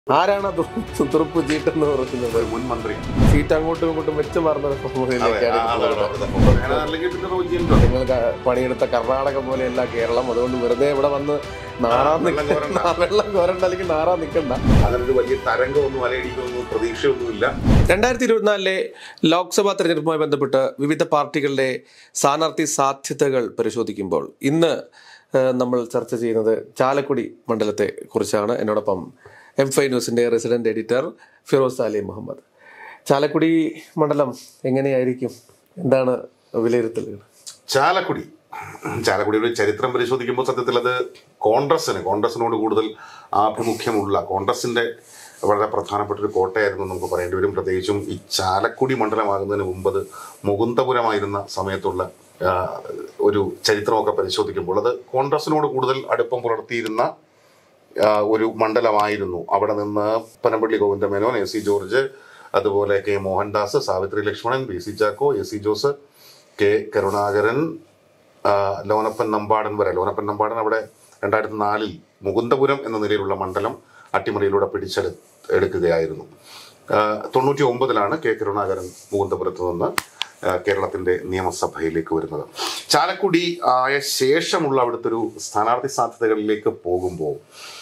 ആരാണ് ആ തു- തുറുപ്പ് ചീട്ടെന്ന് പറയുന്നത് ഒരു മുൻ മന്ത്രി സീറ്റ് അങ്ങോട്ടും ഇങ്ങോട്ടും വെച്ച് മാറുന്ന അതെ, ഫോമുലയിലേക്കാണ് ആ ഇപ്പോൾ ആളാണ് ഉള്ളത്. അവിടുത്തെ. അങ്ങനെ അല്ലെങ്കിൽ പിന്നെ റോജിയും ഉണ്ട്. നിങ്ങൾ ക- പണിയെടുത്ത കർണാടക പോലെയല്ല കേരളം അതുകൊണ്ട് വെറുതെ ഇവിടെ വന്ന് നാറാൻ വെള്ളം കോരണ്ട. നിൽക്കണ്ട വെള്ളം കോരണ്ട അല്ലെങ്കിൽ നാറാൻ നിൽക്കണ്ട അങ്ങനെ ഒരു വലിയ തരംഗമൊന്നും അലയടിക്കൊന്നും പ്രതീക്ഷയൊന്നുമില്ല രണ്ടായിരത്തി ഇരുപത്തിനാലിലെ ലോക്സഭാ തെരഞ്ഞെടുപ്പുമായി ബന്ധപ്പെട്ട് വിവിധ പാർട്ടികളുടെ സ്ഥാനാർത്ഥി സാധ്യതകൾ പരിശോധിക്കുമ്പോൾ ഇന്ന് ഏഹ്, നമ്മൾ ചർച്ച ചെയ്യുന്നത് ചാലക്കുടി മണ്ഡലത്തെ കുറിച്ചാണ് എന്നോടൊപ്പം എം ഫൈ ന്യൂസിന്റെ റെസിഡന്റ് എഡിറ്റർ ഫിറോസ് അലി മുഹമ്മദ് ചാലക്കുടി മണ്ഡലം എങ്ങനെയായിരിക്കും എന്താണ് വിലയിരുത്തലുകൾ ചാലക്കുടി ചാലക്കുടിയുടെ ചരിത്രം പരിശോധിക്കുമ്പോൾ സത്യത്തിൽ അത് കോൺഗ്രസിന് കോൺഗ്രസിനോട് കൂടുതൽ ആഭിമുഖ്യമുള്ള കോൺഗ്രസിന്റെ വളരെ പ്രധാനപ്പെട്ട ഒരു കോട്ടയായിരുന്നു നമുക്ക് പറയേണ്ടി വരും പ്രത്യേകിച്ചും ഈ ചാലക്കുടി മണ്ഡലമാകുന്നതിന് മുമ്പ് അത് മുകുന്ദപുരമായിരുന്ന സമയത്തുള്ള ആ, ഒരു ചരിത്രമൊക്കെ പരിശോധിക്കുമ്പോൾ അത് കോൺഗ്രസിനോട് കൂടുതൽ അടുപ്പം പുലർത്തിയിരുന്ന ആ, ഒരു മണ്ഡലമായിരുന്നു അവിടെ നിന്ന് പനമ്പള്ളി ഗോവിന്ദമേനോൻ എ സി ജോർജ് അതുപോലെ K Mohandas Savithri Lakshmanan P C Chacko A C Jose K Karunakaran ആ, ലോനപ്പൻ നമ്പാടൻ വരെ ലോനപ്പൻ നമ്പാടൻ അവിടെ രണ്ടായിരത്തി നാലിൽ മുകുന്ദപുരം എന്ന നിലയിലുള്ള മണ്ഡലം അട്ടിമറിയിലൂടെ പിടിച്ചെടു എടുക്കുകയായിരുന്നു ആ, തൊണ്ണൂറ്റി ഒമ്പതിലാണ് കെ കരുണാകരൻ മുകുന്ദപുരത്ത് നിന്ന് ആ, കേരളത്തിന്റെ നിയമസഭയിലേക്ക് വരുന്നത് ചാലക്കുടി ആയ ശേഷമുള്ള അവിടുത്തെ ഒരു സ്ഥാനാർത്ഥി സാധ്യതകളിലേക്ക് പോകുമ്പോൾ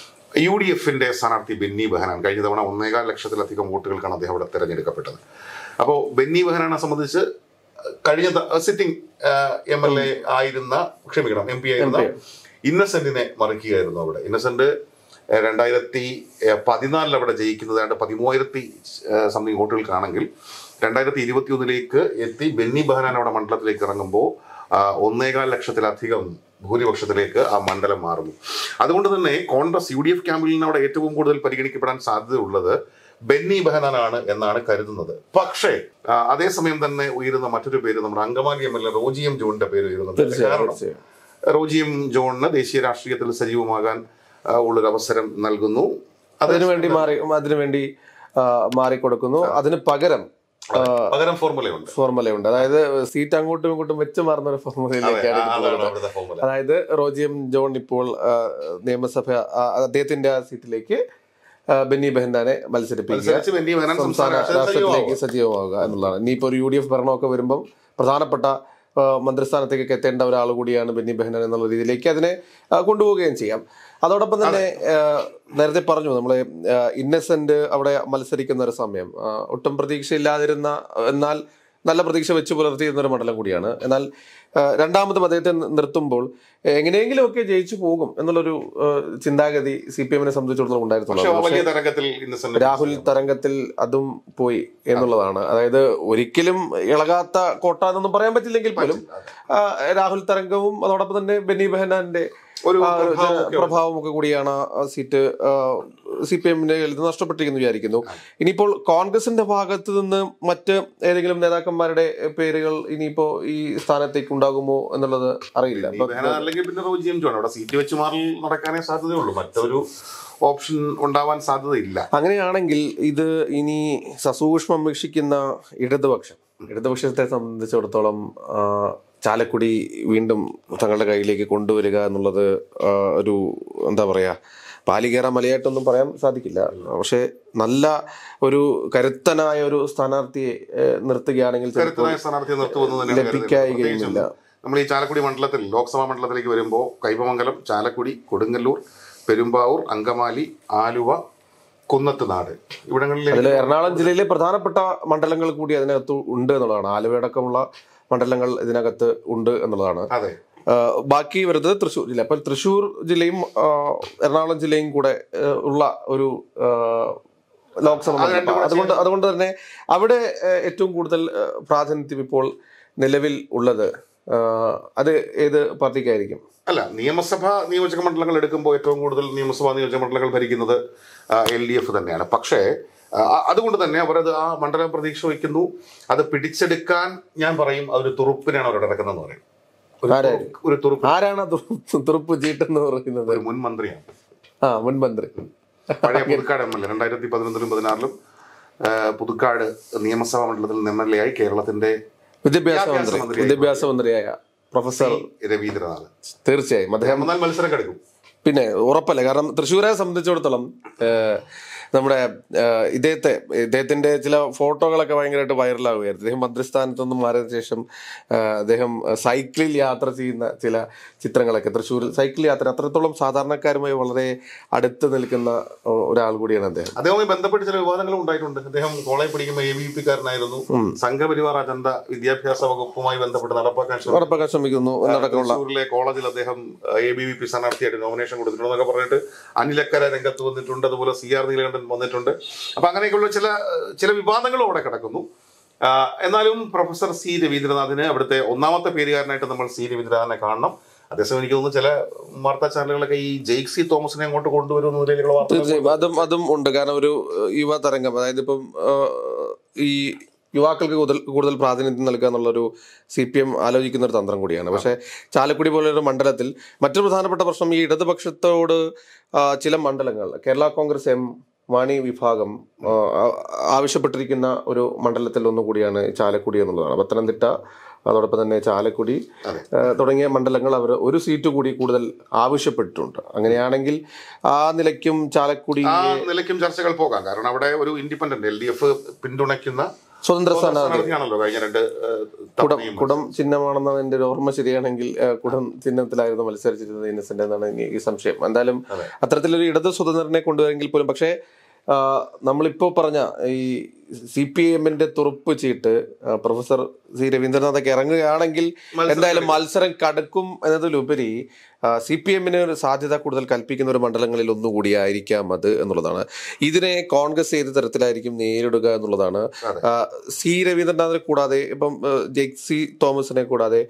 യു ഡി എഫിന്റെ സ്ഥാനാർത്ഥി ബെന്നി ബെഹനാൻ കഴിഞ്ഞ തവണ ഒന്നേകാൽ ലക്ഷത്തിലധികം വോട്ടുകൾക്കാണ് അദ്ദേഹം അവിടെ തിരഞ്ഞെടുക്കപ്പെട്ടത് അപ്പോൾ ബെന്നി ബെഹനാനെ സംബന്ധിച്ച് കഴിഞ്ഞ സിറ്റിംഗ് എം എൽ എ ആയിരുന്ന ക്ഷമിക്കണം എം പി ആയിരുന്ന ഇന്നസെന്റിനെ മറിക്കുകയായിരുന്നു അവിടെ ഇന്നസെന്റ് ഏഹ്, രണ്ടായിരത്തി ഏഹ്, പതിനാലിൽ അവിടെ ജയിക്കുന്നത് ഏതാണ്ട് പതിമൂവായിരത്തി സംതിങ് വോട്ടുകൾക്കാണെങ്കിൽ രണ്ടായിരത്തി ഇരുപത്തി ഒന്നിലേക്ക് എത്തി ബെന്നി ബെഹനാൻ അവിടെ മണ്ഡലത്തിലേക്ക് ഇറങ്ങുമ്പോൾ ആ, ഒന്നേകാൽ ലക്ഷത്തിലധികം ഭൂരിപക്ഷത്തിലേക്ക് ആ മണ്ഡലം മാറുന്നു അതുകൊണ്ട് തന്നെ കോൺഗ്രസ് യു ഡി എഫ് ക്യാമ്പിൽ നിന്ന് അവിടെ ഏറ്റവും കൂടുതൽ പരിഗണിക്കപ്പെടാൻ സാധ്യതയുള്ളത് ബെന്നി ബെഹനാനാണ് എന്നാണ് കരുതുന്നത് പക്ഷേ ആ, അതേസമയം തന്നെ ഉയരുന്ന മറ്റൊരു പേര് നമ്മുടെ Angamaly M L A Roji M ജോണിന്റെ പേര് ഉയരുന്നുണ്ട് തീർച്ചയായും കാരണം തീർച്ചയായും റോജിയം ജോണിന് ദേശീയ രാഷ്ട്രീയത്തിൽ സജീവമാകാൻ ആ, ഉള്ളൊരു അവസരം നൽകുന്നു അത് അതിനുവേണ്ടി മാറി അതിനുവേണ്ടി ആ, മാറിക്കൊടുക്കുന്നു അതിന് പകരം ആ, പകരം ഫോർമുലയുണ്ട് ഫോർമുലയുണ്ട് അതായത് സീറ്റ് അങ്ങോട്ടും ഇങ്ങോട്ടും വെച്ച് മാറുന്ന ഒരു അതെ, ഫോർമുലയിലേക്കാണ് ആ, ഇപ്പോൾ അതാണ് ഉള്ളത്. അവിടുത്തെ ഫോർമുല അതായത് റോജിയം ജോൺ ഇപ്പോൾ ആ, നിയമസഭ ആ, അദ്ദേഹത്തിന്റെ ആ സീറ്റിലേക്ക് ആ, ബെന്നി ബെഹൻഡാനെ മത്സരിപ്പിക്കുക അനുസരിച്ച് ബെന്നി ബെഹനാൻ സംസ്ഥാന സംസ്ഥാന രാഷ്ട്രീയത്തിൽ രാഷ്ട്രത്തിലേക്ക് സജീവമാവുക എന്നുള്ളതാണ് ഇനിയിപ്പോൾ ഒരു യു ഡി എഫ് ഭരണമൊക്കെ വരുമ്പം പ്രധാനപ്പെട്ട ആ, മന്ത്രിസ്ഥാനത്തേക്ക് എത്തേണ്ട ഒരാൾ കൂടിയാണ് ബെന്നി ബെഹനാൻ എന്നുള്ള രീതിയിലേക്ക് അതിനെ ആ, കൊണ്ടുപോവുകയും ചെയ്യാം അതോടൊപ്പം തന്നെ ആ, നേരത്തെ പറഞ്ഞു നമ്മളെ ഇന്നസെന്റ് അവിടെ മത്സരിക്കുന്ന ഒരു സമയം ആ, ഒട്ടും പ്രതീക്ഷയില്ലാതിരുന്ന എന്നാൽ നല്ല പ്രതീക്ഷ വെച്ച് പുലർത്തിയിരുന്ന ഒരു മണ്ഡലം കൂടിയാണ് എന്നാൽ ആ, രണ്ടാമതും അദ്ദേഹത്തെ നിർത്തുമ്പോൾ എങ്ങനെയെങ്കിലുമൊക്കെ ജയിച്ചു പോകും എന്നുള്ളൊരു ആ, ചിന്താഗതി സി പി എമ്മിനെ സംബന്ധിച്ചിടത്തോളം പക്ഷെ ഉണ്ടായിരുന്നുള്ളൂ വലിയ തരംഗത്തിൽ ഇന്നസെന്റ് രാഹുൽ തരംഗത്തിൽ അതും പോയി എന്നുള്ളതാണ് അതായത് ഒരിക്കലും ഇളകാത്ത കോട്ട എന്നൊന്നും പറയാൻ പറ്റില്ലെങ്കിൽ പോലും ആ, രാഹുൽ തരംഗവും അതോടൊപ്പം തന്നെ ബെന്നി ബെഹനാന്റെ ഒരു ആ, ഒരു പ്രഭാവമൊക്കെ പ്രഭാവമൊക്കെ കൂടിയാണ് ആ സീറ്റ് സി പി എമ്മിന്റെ കയ്യിൽ നിന്ന് നഷ്ടപ്പെട്ടിരിക്കുന്നു വിചാരിക്കുന്നു ഇനിയിപ്പോൾ കോൺഗ്രസിന്റെ ഭാഗത്ത് നിന്ന് മറ്റ് ഏതെങ്കിലും നേതാക്കന്മാരുടെ പേരുകൾ ഇനിയിപ്പോ ഈ സ്ഥാനത്തേക്ക് ഉണ്ടാകുമോ എന്നുള്ളത് അറിയില്ല ഈ ബെഹനാൻ അല്ലെങ്കിൽ പിന്നെ റോജിയം ജോൺ അവിടെ സീറ്റ് വെച്ച് മാറി നടക്കാനേ സാധ്യതയുള്ളൂ മറ്റൊരു ഓപ്ഷൻ ഉണ്ടാവാൻ സാധ്യതയില്ല അങ്ങനെയാണെങ്കിൽ ഇത് ഇനി സസൂക്ഷ്മം വീക്ഷിക്കുന്ന ഇടതുപക്ഷം ഇടതുപക്ഷത്തെ സംബന്ധിച്ചിടത്തോളം ആ, ചാലക്കുടി വീണ്ടും തങ്ങളുടെ കയ്യിലേക്ക് കൊണ്ടുവരിക എന്നുള്ളത് ആ, ഒരു എന്താ പറയാ പാലികേറ മലയായിട്ടൊന്നും പറയാൻ സാധിക്കില്ല പക്ഷെ നല്ല ഒരു കരുത്തനായ ഒരു സ്ഥാനാർത്ഥിയെ ഏ, നിർത്തുകയാണെങ്കിൽ ചിലപ്പോൾ കരുത്തനായ സ്ഥാനാർത്ഥിയെ നിർത്തുമെന്ന് തന്നെയാണ് ലഭിക്കായികയില്ല. കരുതുന്നത്. പ്രത്യേകിച്ചും നമ്മൾ ഈ ചാലക്കുടി മണ്ഡലത്തിൽ ലോക്സഭാ മണ്ഡലത്തിലേക്ക് വരുമ്പോൾ കൈപ്പമംഗലം ചാലക്കുടി കൊടുങ്ങല്ലൂർ പെരുമ്പാവൂർ അങ്കമാലി ആലുവ കുന്നത്തുനാട് ഇവിടങ്ങളിലെ അതിൽ എറണാകുളം ജില്ലയിലെ പ്രധാനപ്പെട്ട മണ്ഡലങ്ങൾ കൂടി അതിനകത്ത് ഉണ്ട് എന്നുള്ളതാണ് ആലുവയടക്കമുള്ള മണ്ഡലങ്ങൾ ഇതിനകത്ത് ഉണ്ട് എന്നുള്ളതാണ് അതെ ആ, ബാക്കി വരുന്നത് തൃശ്ശൂർ ജില്ല അപ്പോൾ തൃശ്ശൂർ ജില്ലയും ആ, എറണാകുളം ജില്ലയും കൂടെ ആ, ഉള്ള ഒരു ആ, ലോക്സഭ അത് രണ്ടും മണ്ഡലം. അതുകൊണ്ട് അതുകൊണ്ട് തന്നെ അവിടെ ആ, ഏറ്റവും കൂടുതൽ ആ, പ്രാതിനിധ്യം ഇപ്പോൾ നിലവിൽ ഉള്ളത് ആ, അത് ഏത് പാർട്ടിക്കായിരിക്കും അല്ല നിയമസഭാ നിയോജക മണ്ഡലങ്ങൾ എടുക്കുമ്പോൾ ഏറ്റവും കൂടുതൽ നിയമസഭാ നിയോജക മണ്ഡലങ്ങൾ ഭരിക്കുന്നത് എൽ ഡി എഫ് തന്നെയാണ് പക്ഷേ ആ, അതുകൊണ്ട് തന്നെ അവരത് ആ മണ്ഡലം പ്രതീക്ഷ വയ്ക്കുന്നു അത് പിടിച്ചെടുക്കാൻ ഞാൻ പറയും അതൊരു തുറുപ്പിനാണ് അവർ നടക്കുന്നതെന്ന് പറയും ഒരു ആരായിരിക്കും? തുറുപ്പ്- ഒരു തുറുപ്പ് ആരാണ് ആ തുറു- തുറുപ്പ് ചീട്ടെന്ന് പറയുന്നത് ഒരു മുൻ മന്ത്രിയാണ് ആ മുൻ മന്ത്രി പഴയ പുതുക്കാട് എം എൽ എ രണ്ടായിരത്തി പതിനൊന്നിലും പതിനാറിലും ആ, പുതുക്കാട് നിയമസഭാ മണ്ഡലത്തിൽ നിന്ന് എം എൽ എ ആയി കേരളത്തിന്റെ വിദ്യാഭ്യാസ വിദ്യാഭ്യാസ മന്ത്രി മന്ത്രിയായി വിദ്യാഭ്യാസ മന്ത്രിയായ പ്രൊഫസർ രവീന്ദ്രനാഥ് തീർച്ചയായും അദ്ദേഹം മൂന്നാല് മത്സരം കടുക്കും പിന്നെ ഉറപ്പല്ല കാരണം തൃശ്ശൂരെ സംബന്ധിച്ചിടത്തോളം ഏഹ്, നമ്മുടെ ആ, ഇദ്ദേഹത്തെ ഇദ്ദേഹത്തിന്റെ ചില ഫോട്ടോകളൊക്കെ ഭയങ്കരമായിട്ട് വൈറലാവുകയായിരുന്നു അദ്ദേഹം മന്ത്രിസ്ഥാനത്ത് നിന്നും മാറിയതിനു ശേഷം ആ, അദ്ദേഹം സൈക്കിളിൽ യാത്ര ചെയ്യുന്ന ചില ചിത്രങ്ങളൊക്കെ തൃശ്ശൂർ സൈക്കിൾ യാത്ര അത്രത്തോളം സാധാരണക്കാരുമായി വളരെ അടുത്ത് നിൽക്കുന്ന ഒ- ഒരാൾ കൂടിയാണ് അദ്ദേഹം അദ്ദേഹവുമായി ബന്ധപ്പെട്ട് ചില വിവാദങ്ങളും ഉണ്ടായിട്ടുണ്ട് അദ്ദേഹം കോളേജ് പഠിക്കുമ്പോൾ എ ബി പി കാരനായിരുന്നു സംഘപരിവാർ അജണ്ട വിദ്യാഭ്യാസ വകുപ്പുമായി ബന്ധപ്പെട്ട് നടപ്പാക്കാൻ ശ്രമിച്ചു നടപ്പാക്കാൻ ശ്രമിക്കുന്നു എന്നടക്കമുള്ള തൃശ്ശൂരിലെ കോളേജിൽ അദ്ദേഹം എ ബി വി പി സ്ഥാനാർത്ഥിയായിട്ട് നോമിനേഷൻ കൊടുത്തിട്ടുണ്ടെന്നൊക്കെ പറഞ്ഞിട്ട് അനിലക്കര രംഗത്ത് വന്നിട്ടുണ്ട് അതുപോലെ സി ആർ നീലകണ്ഠൻ വന്നിട്ടുണ്ട് അപ്പൊ അങ്ങനെയൊക്കെയുള്ള ചില ചില വിവാദങ്ങളും അവിടെ കിടക്കുന്നു ആ, എന്നാലും പ്രൊഫസർ സി രവീന്ദ്രനാഥിന് അവിടുത്തെ ഒന്നാമത്തെ പേരുകാരനായിട്ട് നമ്മൾ സി രവീന്ദ്രനാഥിനെ കാണണം അതേസമയം എനിക്ക് തോന്നുന്നു ചില വാർത്താ ചാനലുകളൊക്കെ ഈ ജെയ്ക് സി തോമസിനെ അങ്ങോട്ട് കൊണ്ടുവരുന്ന നിലയിലുള്ള വാർത്ത തീർച്ചയായും അതും അതും ഉണ്ട് കാരണം ഒരു ഏഹ്, യുവ തരംഗം അതായത് ഇപ്പം ഏഹ്, ഈ യുവാക്കൾക്ക് കൂടുതൽ കൂടുതൽ പ്രാതിനിധ്യം നൽകുക എന്നുള്ളൊരു സി പി എം ആലോചിക്കുന്ന ഒരു തന്ത്രം കൂടിയാണ് പക്ഷേ ചാലക്കുടി പോലൊരു മണ്ഡലത്തിൽ മറ്റൊരു പ്രധാനപ്പെട്ട പ്രശ്നം ഈ ഇടതുപക്ഷത്തോട് ആ, ചില മണ്ഡലങ്ങൾ കേരള കോൺഗ്രസ് എം മാണി വിഭാഗം ആ, ആ- ആവശ്യപ്പെട്ടിരിക്കുന്ന ഒരു മണ്ഡലത്തിൽ ഒന്നുകൂടിയാണ് ചാലക്കുടി എന്നുള്ളതാണ് പത്തനംതിട്ട അതോടൊപ്പം തന്നെ ചാലക്കുടി അതെ. ആ, തുടങ്ങിയ മണ്ഡലങ്ങൾ അവർ ഒരു സീറ്റ് കൂടി കൂടുതൽ ആവശ്യപ്പെട്ടിട്ടുണ്ട് അങ്ങനെയാണെങ്കിൽ ആ നിലയ്ക്കും ചാലക്കുടി ആ നിലയ്ക്കും ചർച്ചകൾ പോകാം കാരണം അവിടെ ഒരു ഇൻഡിപെൻഡന്റ് എൽ ഡി എഫ് പിന്തുണയ്ക്കുന്ന സ്വതന്ത്ര സ്ഥാനാർത്ഥി സ്ഥാനാർത്ഥിയാണല്ലോ കഴിഞ്ഞ രണ്ട് ഏഹ്, കുടം തവണയും കുടം ചിഹ്നമാണെന്ന് എൻ്റെ ഒരു ഓർമ്മ ശരിയാണെങ്കിൽ ആ, കുടം ചിഹ്നത്തിലായിരുന്നു മത്സരിച്ചിരുന്നത് ഇന്നസെന്റ് എന്നാണ് എനിക്ക് സംശയം എന്തായാലും അതെ. അത്തരത്തിലൊരു ഇടത് സ്വതന്ത്രനെ കൊണ്ടുവരെങ്കിൽ പോലും പക്ഷേ ആ, നമ്മളിപ്പോ പറഞ്ഞ ഈ സി പി എമ്മിന്റെ തുറുപ്പ് ചീട്ട് ആ, പ്രൊഫസർ സി രവീന്ദ്രനാഥൊക്കെ ഇറങ്ങുകയാണെങ്കിൽ മത്സരം എന്തായാലും മത്സരം കടുക്കും എന്നതിലുപരി സി പി എമ്മിന് ഒരു സാധ്യത കൂടുതൽ കൽപ്പിക്കുന്ന ഒരു മണ്ഡലങ്ങളിൽ ഒന്നുകൂടിയായിരിക്കാം അത് എന്നുള്ളതാണ് ഇതിനെ കോൺഗ്രസ് ഏത് തരത്തിലായിരിക്കും നേരിടുക എന്നുള്ളതാണ് അതെ. ആ, സി രവീന്ദ്രനാഥിനെ കൂടാതെ ഇപ്പം ആ, ജെയ്ക് സി തോമസിനെ കൂടാതെ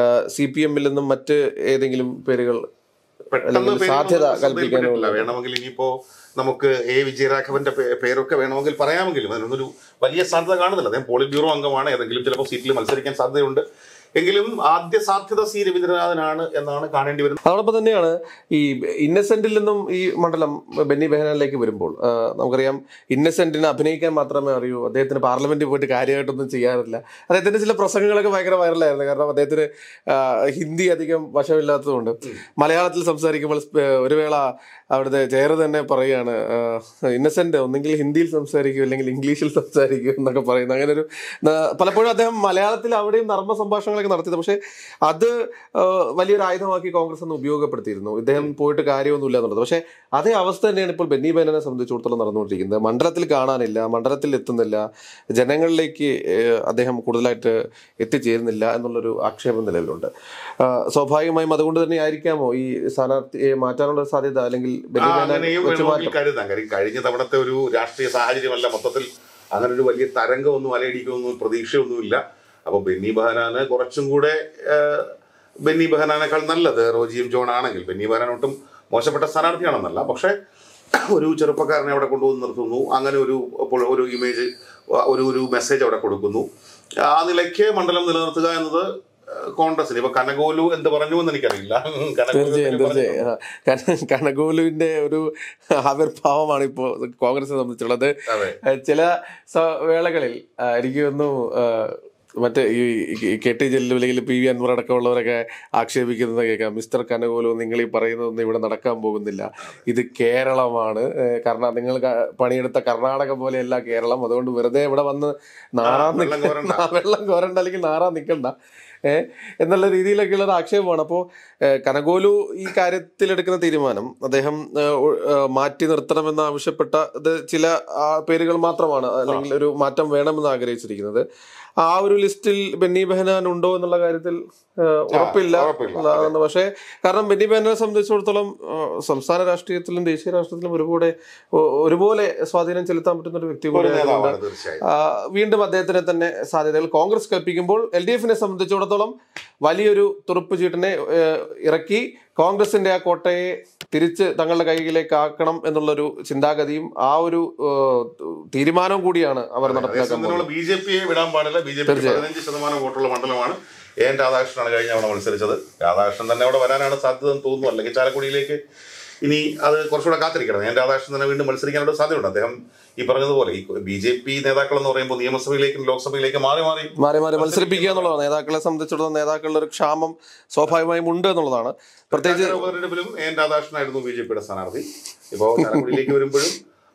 സി പി എമ്മിൽ നിന്നും മറ്റ് ഏതെങ്കിലും പേരുകൾ പെട്ടെന്ന് അല്ലെങ്കിൽ പേരുകൾ സാധ്യത നമുക്ക് കൽപ്പിക്കാനുള്ള- ശ്രദ്ധയിൽപ്പെട്ടിട്ടില്ല. വേണമെങ്കിൽ ഇനിയിപ്പോ നമുക്ക് എ വിജയരാഘവന്റെ പേ- പേരൊക്കെ വേണമെങ്കിൽ പറയാമെങ്കിലും അതിനൊന്നൊരു വലിയ സാധ്യത കാണുന്നില്ല അദ്ദേഹം പോളിറ്റ് ബ്യൂറോ അംഗമാണ് ഏതെങ്കിലും ചിലപ്പോൾ സീറ്റിൽ മത്സരിക്കാൻ സാധ്യതയുണ്ട് എങ്കിലും ആദ്യ സാധ്യത സി രവീന്ദ്രനാഥനാണ് എന്നാണ് കാണേണ്ടി വരുന്നത് അതോടൊപ്പം തന്നെയാണ് ഈ ഇന്നസെന്റിൽ നിന്നും ഈ മണ്ഡലം ബെന്നി ബെഹനാനിലേക്ക് വരുമ്പോൾ ആ, നമുക്കറിയാം ഇന്നസെന്റിന് അഭിനയിക്കാൻ മാത്രമേ അറിയൂ അദ്ദേഹത്തിന് പാർലമെന്റിൽ പോയിട്ട് കാര്യമായിട്ടൊന്നും ചെയ്യാറില്ല അദ്ദേഹത്തിന്റെ ചില പ്രസംഗങ്ങളൊക്കെ ഭയങ്കര വൈറലായിരുന്നു കാരണം അദ്ദേഹത്തിന് ആ, ഹിന്ദി അധികം വശമില്ലാത്തതുകൊണ്ട് മലയാളത്തിൽ സംസാരിക്കുമ്പോൾ സ്പ- ഒരു വേള അവിടുത്തെ ചെയർ തന്നെ പറയുകയാണ് ഇന്നസെന്റ് ഒന്നെങ്കിൽ ഹിന്ദിയിൽ സംസാരിക്കൂ അല്ലെങ്കിൽ ഇംഗ്ലീഷിൽ സംസാരിക്കൂ എന്നൊക്കെ പറയുന്നു അങ്ങനെ ഒരു ന- പലപ്പോഴും അദ്ദേഹം മലയാളത്തിൽ അവിടെയും നർമ്മ സംഭാഷണങ്ങളൊക്കെ നടത്തിയത് പക്ഷേ അത് ആ, വലിയൊരു ആയുധമാക്കി കോൺഗ്രസ് അന്ന് ഉപയോഗപ്പെടുത്തിയിരുന്നു ഇദ്ദേഹം പോയിട്ട് കാര്യമൊന്നുമില്ല എന്നുള്ളത് പക്ഷേ അതേ അവസ്ഥ തന്നെയാണ് ഇപ്പോൾ ബെന്നി ബേനനെ സംബന്ധിച്ചിടത്തോളം നടന്നുകൊണ്ടിരിക്കുന്നത് മണ്ഡലത്തിൽ കാണാനില്ല മണ്ഡലത്തിൽ എത്തുന്നില്ല ജനങ്ങളിലേക്ക് ഏഹ്, അദ്ദേഹം കൂടുതലായിട്ട് എത്തിച്ചേരുന്നില്ല എന്നുള്ളൊരു ആക്ഷേപം നിലവിലുണ്ട് ആ, സ്വാഭാവികമായും അതുകൊണ്ട് തന്നെ ആയിരിക്കാമോ ഈ സ്ഥാനാർത്ഥിയെ മാറ്റാനുള്ള ഒരു സാധ്യത അല്ലെങ്കിൽ ആ, ബെന്നി ബേനൻ അങ്ങനെയും വെച്ച് വേണമെങ്കിൽ മാറ്റം കരുതാം കാര്യം കഴിഞ്ഞ തവണത്തെ ഒരു രാഷ്ട്രീയ സാഹചര്യമല്ല മൊത്തത്തിൽ അങ്ങനെ ഒരു വലിയ തരംഗമൊന്നും അലയടിക്കുമെന്നും പ്രതീക്ഷയൊന്നുമില്ല അപ്പൊ ബെന്നി ബെഹനാന് കുറച്ചും കൂടെ ആ, ബെന്നി ബെഹനാനേക്കാൾ നല്ലത് റോജിയും ജോൺ ആണെങ്കിൽ ബെന്നി ബെഹനാൻ ഒട്ടും മോശപ്പെട്ട സ്ഥാനാർത്ഥിയാണെന്നല്ല പക്ഷേ ഒരു ചെറുപ്പക്കാരനെ അവിടെ കൊണ്ടുവന്ന് നിർത്തുന്നു അങ്ങനെ ഒരു പൊ- ഒരു ഇമേജ് ഒരു ഒരു മെസ്സേജ് അവിടെ കൊടുക്കുന്നു ആ നിലയ്ക്ക് മണ്ഡലം നിലനിർത്തുക എന്നത് ആ, കോൺഗ്രസിന് ഇപ്പൊ കനകോലു എന്ത് പറഞ്ഞു എന്ന് എനിക്കറിയില്ല കനകോലു തീർച്ചയായും എന്തെങ്കിലും പറഞ്ഞു. തീർച്ചയായും ആ, കന- കനകോലുവിന്റെ ഒരു ആവിർഭാവമാണ് ഇപ്പോൾ കോൺഗ്രസിനെ സംബന്ധിച്ചുള്ളത് അതെ ആ, ചില സ- വേളകളിൽ ആ, എനിക്ക് തോന്നുന്നു ആ, മറ്റേ ഈ ഈ കെ ടി ജലീൽ അല്ലെങ്കിൽ പി വി അൻവർ അടക്കമുള്ളവരൊക്കെ ആക്ഷേപിക്കുന്നത് കേൾക്കാം മിസ്റ്റർ കനകോലു നിങ്ങൾ ഈ പറയുന്നതൊന്നും ഇവിടെ നടക്കാൻ പോകുന്നില്ല ഇത് കേരളമാണ് ഏഹ് കർണാ നിങ്ങൾ ക- പണിയെടുത്ത കർണാടക പോലെയല്ല കേരളം അതുകൊണ്ട് വെറുതെ ഇവിടെ വന്ന് നാറാൻ വെള്ളം നിക്ക- കോരണ്ട. വെള്ളം കോരണ്ട അല്ലെങ്കിൽ നാറാൻ നിൽക്കണ്ട ഏഹ് എന്നുള്ള രീതിയിലൊക്കെയുള്ള ഒരു ആക്ഷേപമാണ് അപ്പോൾ കനകോലു ഈ കാര്യത്തിൽ എടുക്കുന്ന തീരുമാനം അദ്ദേഹം ഏഹ്, ഒ- ഏഹ്, മാറ്റി നിർത്തണമെന്ന് ആവശ്യപ്പെട്ട ഇത് ചില ആ, പേരുകൾ മാത്രമാണ് അല്ലെങ്കിൽ ഒരു മാറ്റം വേണമെന്ന് ആഗ്രഹിച്ചിരിക്കുന്നത് ആ ഒരു ലിസ്റ്റിൽ ബെന്നി ബെഹനാൻ ഉണ്ടോ എന്നുള്ള കാര്യത്തിൽ ഏഹ്, ഉറപ്പില്ല ഉറപ്പില്ല. എന്നുള്ളതാണ് പക്ഷേ കാരണം ബെന്നി ബെഹനാനെ സംബന്ധിച്ചിടത്തോളം ഏഹ്, സംസ്ഥാന രാഷ്ട്രീയത്തിലും ദേശീയ രാഷ്ട്രീയത്തിലും ഒരുപോലെ ഒ- ഒരുപോലെ സ്വാധീനം ചെലുത്താൻ പറ്റുന്ന ഒരു വ്യക്തി ഒരു കൂടെ നേതാവാണ് തീർച്ചയായും ആ, വീണ്ടും അദ്ദേഹത്തിന് തന്നെ സാധ്യതകൾ കോൺഗ്രസ് കൽപ്പിക്കുമ്പോൾ എൽ ഡി എഫിനെ സംബന്ധിച്ചിടത്തോളം വലിയൊരു തുറുപ്പ് ചീട്ടിനെ ഏഹ്, ഇറക്കി കോൺഗ്രസിന്റെ ആ കോട്ടയെ തിരിച്ച് തങ്ങളുടെ കൈകളിലേക്ക് ആക്കണം എന്നുള്ളൊരു ചിന്താഗതിയും ആ ഒരു ഏഹ്, തീരുമാനവും കൂടിയാണ് അവർ നടപ്പിലാക്കാൻ പോകുന്നത് ബി ജെ പിയെ വിടാൻ പാടില്ല ബി ജെ പി പതിനഞ്ച് ശതമാനം വോട്ടുള്ള മണ്ഡലമാണ് എൻ രാധാകൃഷ്ണനാണ് കഴിഞ്ഞ അവിടെ മത്സരിച്ചത് രാധാകൃഷ്ണൻ തന്നെ അവിടെ വരാനാണ് സാധ്യത എന്ന് തോന്നുന്നു അല്ലെങ്കിൽ ചാലക്കുടിയിലേക്ക് ഇനി അത് കുറച്ചുകൂടെ കാത്തിരിക്കണം എൻ രാധാകൃഷ്ണൻ തന്നെ വീണ്ടും മത്സരിക്കാനുള്ള സാധ്യതയുണ്ട് അദ്ദേഹം ഈ പറഞ്ഞതുപോലെ ഈ ബി ജെ പി നേതാക്കൾ എന്ന് പറയുമ്പോൾ നിയമസഭയിലേക്കും ലോക്സഭയിലേക്കും മാറി മാറി മാറി മാറി മത്സരിപ്പിക്കുക എന്നുള്ളതാണ് നേതാക്കളെ സംബന്ധിച്ചിടത്തോളം നേതാക്കളുടെ ഒരു ക്ഷാമം സ്വാഭാവികമായും ഉണ്ട് എന്നുള്ളതാണ് പ്രത്യേകിച്ച് തൃക്കാക്കര ഉപതെരഞ്ഞെടുപ്പിലും എൻ രാധാകൃഷ്ണനായിരുന്നു ബി ജെ പിയുടെ സ്ഥാനാർത്ഥി ഇപ്പോൾ ചാലക്കുടിയിലേക്ക് വരുമ്പോഴും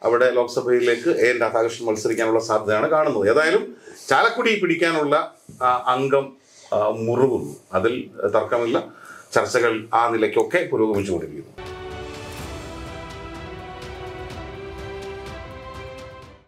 അവിടെ ലോക്സഭയിലേക്ക് എ എൻ രാധാകൃഷ്ണൻ മത്സരിക്കാനുള്ള സാധ്യതയാണ് കാണുന്നത് ഏതായാലും ചാലക്കുടി പിടിക്കാനുള്ള ആ, അംഗം ആ, മുറുകുന്നു അതിൽ തർക്കമില്ല ചർച്ചകൾ ആ നിലയ്ക്കൊക്കെ പുരോഗമിച്ചുകൊണ്ടിരിക്കുന്നു